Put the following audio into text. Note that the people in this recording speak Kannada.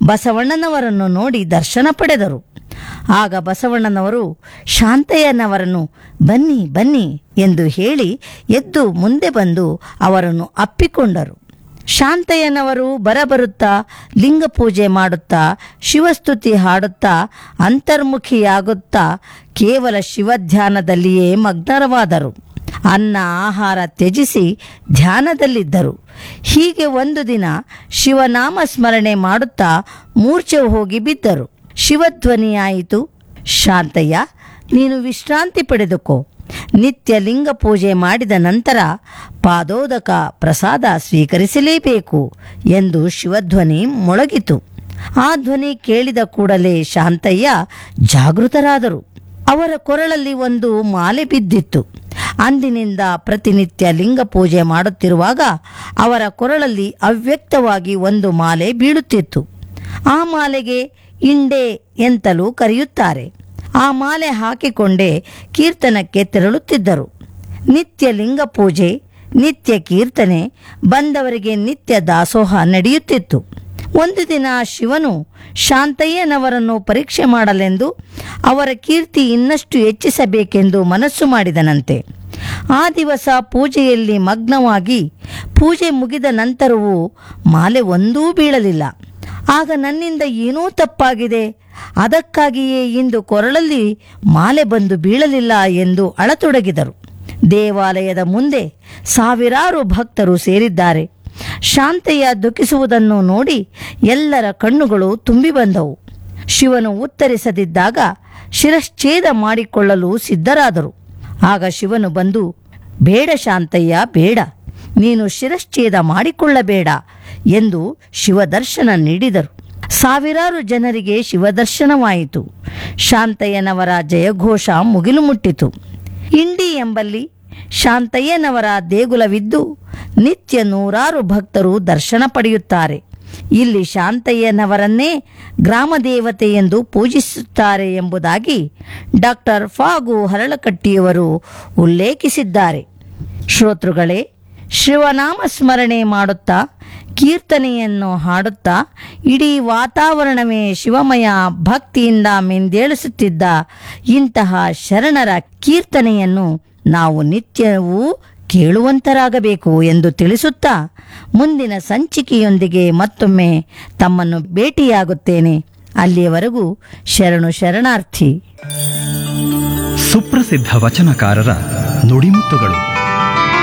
ಬಸವಣ್ಣನವರನ್ನು ನೋಡಿ ದರ್ಶನ ಪಡೆದರು ಆಗ ಬಸವಣ್ಣನವರು ಶಾಂತಯ್ಯನವರನ್ನು ಬನ್ನಿ ಬನ್ನಿ ಎಂದು ಹೇಳಿ ಎದ್ದು ಮುಂದೆ ಬಂದು ಅವರನ್ನು ಅಪ್ಪಿಕೊಂಡರು ಶಾಂತಯ್ಯನವರು ಬರಬರುತ್ತಾ ಲಿಂಗ ಪೂಜೆ ಮಾಡುತ್ತಾ ಶಿವಸ್ತುತಿ ಹಾಡುತ್ತಾ ಅಂತರ್ಮುಖಿಯಾಗುತ್ತಾ ಕೇವಲ ಶಿವಧ್ಯಾನದಲ್ಲಿಯೇ ಮಗ್ನರವಾದರು ಅನ್ನ ಆಹಾರ ತ್ಯಜಿಸಿ ಧ್ಯಾನದಲ್ಲಿದ್ದರು ಹೀಗೆ ಒಂದು ದಿನ ಶಿವನಾಮ ಸ್ಮರಣೆ ಮಾಡುತ್ತಾ ಮೂರ್ಛೆ ಹೋಗಿ ಬಿದ್ದರು ಶಿವಧ್ವನಿಯಾಯಿತು ಶಾಂತಯ್ಯ ನೀನು ವಿಶ್ರಾಂತಿ ಪಡೆದುಕೋ ನಿತ್ಯ ಲಿಂಗ ಪೂಜೆ ಮಾಡಿದ ನಂತರ ಪಾದೋದಕ ಪ್ರಸಾದ ಸ್ವೀಕರಿಸಲೇಬೇಕು ಎಂದು ಶಿವಧ್ವನಿ ಮೊಳಗಿತು ಆ ಧ್ವನಿ ಕೇಳಿದ ಕೂಡಲೇ ಶಾಂತಯ್ಯ ಜಾಗೃತರಾದರು ಅವರ ಕೊರಳಲ್ಲಿ ಒಂದು ಮಾಲೆ ಬಿದ್ದಿತ್ತು ಅಂದಿನಿಂದ ಪ್ರತಿನಿತ್ಯ ಲಿಂಗ ಪೂಜೆ ಮಾಡುತ್ತಿರುವಾಗ ಅವರ ಕೊರಳಲ್ಲಿ ಅವ್ಯಕ್ತವಾಗಿ ಒಂದು ಮಾಲೆ ಬೀಳುತ್ತಿತ್ತು ಆ ಮಾಲೆಗೆ ಇಂಡೆ ಎಂತಲೂ ಕರೆಯುತ್ತಾರೆ ಆ ಮಾಲೆ ಹಾಕಿಕೊಂಡೇ ಕೀರ್ತನಕ್ಕೆ ತೆರಳುತ್ತಿದ್ದರು ನಿತ್ಯ ಲಿಂಗ ಪೂಜೆ ನಿತ್ಯ ಕೀರ್ತನೆ ಬಂದವರಿಗೆ ನಿತ್ಯ ದಾಸೋಹ ನಡೆಯುತ್ತಿತ್ತು ಒಂದು ದಿನ ಶಿವನು ಶಾಂತಯ್ಯನವರನ್ನು ಪರೀಕ್ಷೆ ಮಾಡಲೆಂದು ಅವರ ಕೀರ್ತಿ ಇನ್ನಷ್ಟು ಹೆಚ್ಚಿಸಬೇಕೆಂದು ಮನಸ್ಸು ಮಾಡಿದನಂತೆ ಆ ದಿವಸ ಪೂಜೆಯಲ್ಲಿ ಮಗ್ನವಾಗಿ ಪೂಜೆ ಮುಗಿದ ನಂತರವೂ ಮಾಲೆ ಒಂದೂ ಬೀಳಲಿಲ್ಲ ಆಗ ನನ್ನಿಂದ ಏನೋ ತಪ್ಪಾಗಿದೆ ಅದಕ್ಕಾಗಿಯೇ ಇಂದು ಕೊರಳಲ್ಲಿ ಮಾಲೆ ಬಂದು ಬೀಳಲಿಲ್ಲ ಎಂದು ಅಳತೊಡಗಿದರು ದೇವಾಲಯದ ಮುಂದೆ ಸಾವಿರಾರು ಭಕ್ತರು ಸೇರಿದ್ದಾರೆ ಶಾಂತಯ್ಯ ದುಃಖಿಸುವುದನ್ನು ನೋಡಿ ಎಲ್ಲರ ಕಣ್ಣುಗಳು ತುಂಬಿ ಬಂದವು ಶಿವನು ಉತ್ತರಿಸದಿದ್ದಾಗ ಶಿರಶ್ಛೇದ ಮಾಡಿಕೊಳ್ಳಲು ಸಿದ್ಧರಾದರು ಆಗ ಶಿವನು ಬಂದು ಬೇಡ ಶಾಂತಯ್ಯ ಬೇಡ ನೀನು ಶಿರಶ್ಛೇದ ಮಾಡಿಕೊಳ್ಳಬೇಡ ಎಂದು ಶಿವದರ್ಶನ ನೀಡಿದರು ಸಾವಿರಾರು ಜನರಿಗೆ ಶಿವದರ್ಶನವಾಯಿತು ಶಾಂತಯ್ಯನವರ ಜಯಘೋಷ ಮುಗಿಲು ಮುಟ್ಟಿತು ಇಂಡಿ ಎಂಬಲ್ಲಿ ಶಾಂತಯ್ಯನವರ ದೇಗುಲವಿದ್ದು ನಿತ್ಯ ನೂರಾರು ಭಕ್ತರು ದರ್ಶನ ಪಡೆಯುತ್ತಾರೆ ಇಲ್ಲಿ ಶಾಂತಯ್ಯನವರನ್ನೇ ಗ್ರಾಮ ದೇವತೆ ಎಂದು ಪೂಜಿಸುತ್ತಾರೆ ಎಂಬುದಾಗಿ ಡಾಕ್ಟರ್ ಫಾಗು ಹರಳಕಟ್ಟಿಯವರು ಉಲ್ಲೇಖಿಸಿದ್ದಾರೆ ಶ್ರೋತೃಗಳೇ ಶಿವನಾಮ ಸ್ಮರಣೆ ಮಾಡುತ್ತಾ ಕೀರ್ತನೆಯನ್ನು ಹಾಡುತ್ತಾ ಇಡೀ ವಾತಾವರಣವೇ ಶಿವಮಯ ಭಕ್ತಿಯಿಂದ ಮಿಂದೇಳಿಸುತ್ತಿದ್ದ ಇಂತಹ ಶರಣರ ಕೀರ್ತನೆಯನ್ನು ನಾವು ನಿತ್ಯವೂ ಕೇಳುವಂತರಾಗಬೇಕು ಎಂದು ತಿಳಿಸುತ್ತಾ ಮುಂದಿನ ಸಂಚಿಕೆಯೊಂದಿಗೆ ಮತ್ತೊಮ್ಮೆ ತಮ್ಮನ್ನು ಭೇಟಿಯಾಗುತ್ತೇನೆ ಅಲ್ಲಿಯವರೆಗೂ ಶರಣು ಶರಣಾರ್ಥಿ ಸುಪ್ರಸಿದ್ಧ ವಚನಕಾರರ ನುಡಿಮುತ್ತುಗಳು